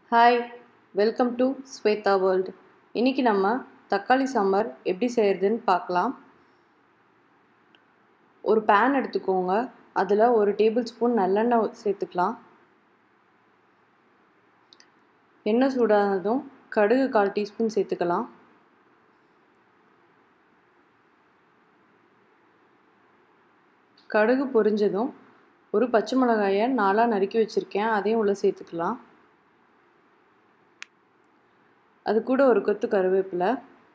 hi welcome to Shweta world இன்றைக்கி நம்ம தக்காளி சாம்பார் எப்படி செய்கிறதுன்னு பார்க்கலாம் ஒரு பேன் எடுத்துக்கோங்க அதில் ஒரு டேபிள் ஸ்பூன் நல்லெண்ணெய் சேர்த்துக்கலாம் எண்ணெய் சூடானதும் கடுகு கால் டீஸ்பூன் சேர்த்துக்கலாம் கடுகு பொரிஞ்சதும் ஒரு பச்சை மிளகாயை நாலாக நறுக்கி வச்சுருக்கேன் அதையும் உள்ளே சேர்த்துக்கலாம் அது கூட ஒரு கொத்து கருவேப்பிலை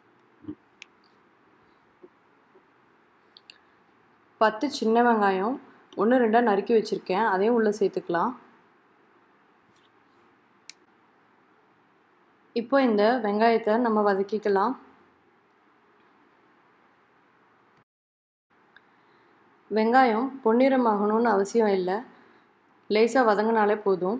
பத்து சின்ன வெங்காயம் ஒன்று ரெண்டாக நறுக்கி வச்சுருக்கேன் அதையும் உள்ளே சேர்த்துக்கலாம் இப்போ இந்த வெங்காயத்தை நம்ம வதக்கிக்கலாம் வெங்காயம் பொன்னிறமாகணும்னு அவசியம் இல்லை லேசாக வதங்கினாலே போதும்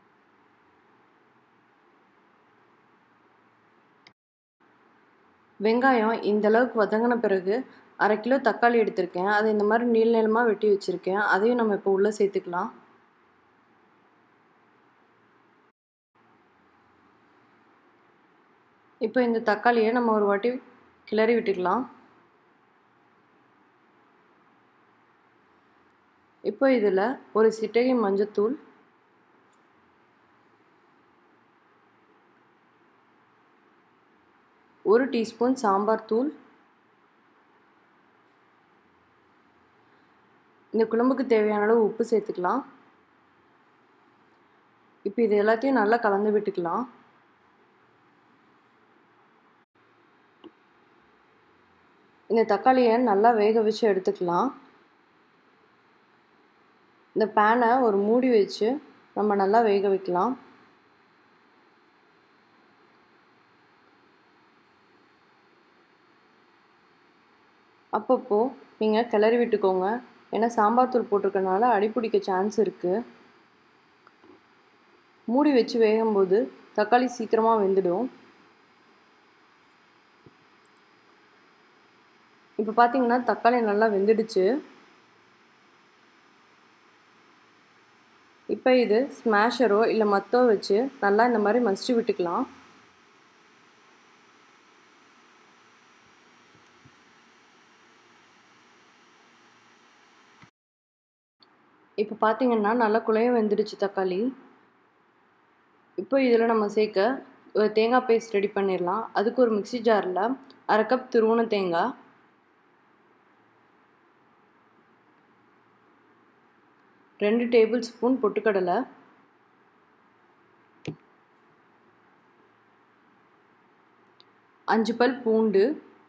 வெங்காயம் இந்த அளவுக்கு வதங்கின பிறகு அரை கிலோ தக்காளி எடுத்திருக்கேன் அதை இந்த மாதிரி நீள் நீளமாக வெட்டி வச்சுருக்கேன் அதையும் நம்ம இப்போ உள்ளே சேர்த்துக்கலாம் இப்போ இந்த தக்காளியை நம்ம ஒரு வாட்டி கிளறி விட்டுக்கலாம் இப்போ இதில் ஒரு சிட்டகை மஞ்சத்தூள் ஒரு டீஸ்பூன் சாம்பார் தூள் இந்த குழம்புக்கு தேவையான அளவு உப்பு சேர்த்துக்கலாம் இப்போ இது எல்லாத்தையும் நல்லா கலந்து விட்டுக்கலாம் இந்த தக்காளியை நல்லா வேக வச்சு எடுத்துக்கலாம் இந்த பேனை ஒரு மூடி வச்சு நம்ம நல்லா வேக வைக்கலாம் அப்பப்போ நீங்கள் கிளறி விட்டுக்கோங்க ஏன்னா சாம்பார் தூள் போட்டிருக்கனால அடிப்பிடிக்க சான்ஸ் இருக்குது மூடி வச்சு வேகும்போது தக்காளி சீக்கிரமாக வெந்துடும் இப்போ பார்த்தீங்கன்னா தக்காளி நல்லா வெந்துடுச்சு இப்போ இது ஸ்மாஷரோ இல்லை மத்தோ வச்சு நல்லா இந்த மாதிரி மசிச்சு விட்டுக்கலாம் இப்போ பார்த்தீங்கன்னா நல்லா குழைய வெந்துடுச்சு தக்காளி இப்போ இதில் நம்ம சேர்க்க ஒரு தேங்காய் பேஸ்ட் ரெடி பண்ணிடலாம் அதுக்கு ஒரு மிக்சி ஜாரில் அரை கப் துருவன தேங்காய் ரெண்டு டேபிள் ஸ்பூன் பொட்டுக்கடலை அஞ்சு பல் பூண்டு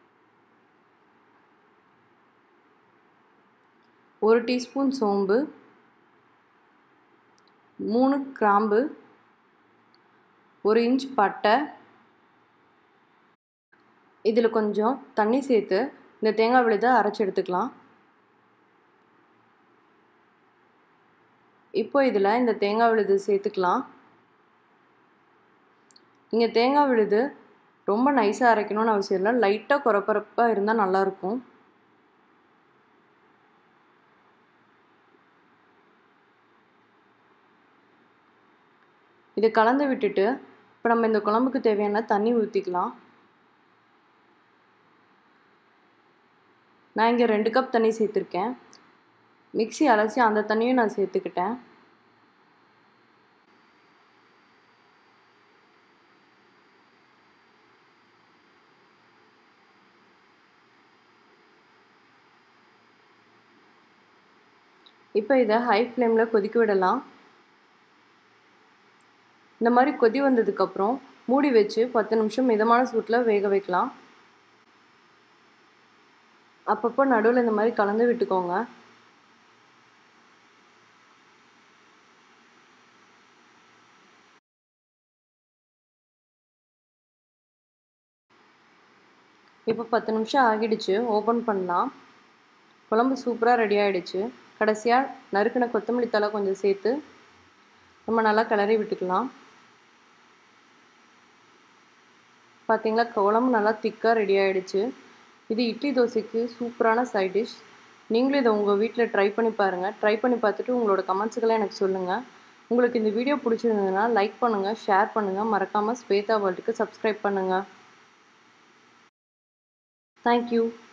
ஒரு டீஸ்பூன் சோம்பு மூணு கிராம்பு ஒரு இன்ச் பட்டை இதில் கொஞ்சம் தண்ணி சேர்த்து இந்த தேங்காய் விழுதை அரைச்சி எடுத்துக்கலாம் இப்போ இதில் இந்த தேங்காய் விழுது சேர்த்துக்கலாம் நீங்கள் தேங்காய் விழுது ரொம்ப நைஸாக அரைக்கணும்னு அவசியம் இல்லை லைட்டாக குறப்பறப்பாக இருந்தால் நல்லாயிருக்கும் இது கலந்து விட்டுட்டு இப்போ நம்ம இந்த குழம்புக்கு தேவையான தண்ணி ஊற்றிக்கலாம் நான் இங்கே ரெண்டு கப் தண்ணி சேர்த்துருக்கேன் மிக்சி அலசி அந்த தண்ணியும் நான் சேர்த்துக்கிட்டேன் இப்போ இதை ஹை ஃப்ளேமில் கொதிக்க விடலாம் இந்த மாதிரி கொதி வந்ததுக்கப்புறம் மூடி வச்சு பத்து நிமிஷம் மிதமான சூட்டில் வேக வைக்கலாம் அப்பப்போ நடுவில் இந்த மாதிரி கலந்து விட்டுக்கோங்க இப்போ பத்து நிமிஷம் ஆகிடுச்சு ஓப்பன் பண்ணலாம் குழம்பு சூப்பராக ரெடி ஆகிடுச்சு கடைசியாக நறுக்கின கொத்தமல்லி தலை கொஞ்சம் சேர்த்து நம்ம நல்லா கிளறி விட்டுக்கலாம் பார்த்தீங்களா குழம்பு நல்லா திக்காக ரெடி ஆகிடுச்சு இது இட்லி தோசைக்கு சூப்பரான சைட் டிஷ் நீங்களும் இதை உங்கள் வீட்டில் ட்ரை பண்ணி பாருங்கள் ட்ரை பண்ணி பார்த்துட்டு உங்களோட கமெண்ட்ஸுகளை எனக்கு சொல்லுங்கள் உங்களுக்கு இந்த வீடியோ பிடிச்சிருந்ததுன்னா லைக் பண்ணுங்கள் ஷேர் பண்ணுங்கள் மறக்காமல் ஸ்வேதா வேர்ல்டுக்கு சப்ஸ்கிரைப் பண்ணுங்கள் தேங்க்யூ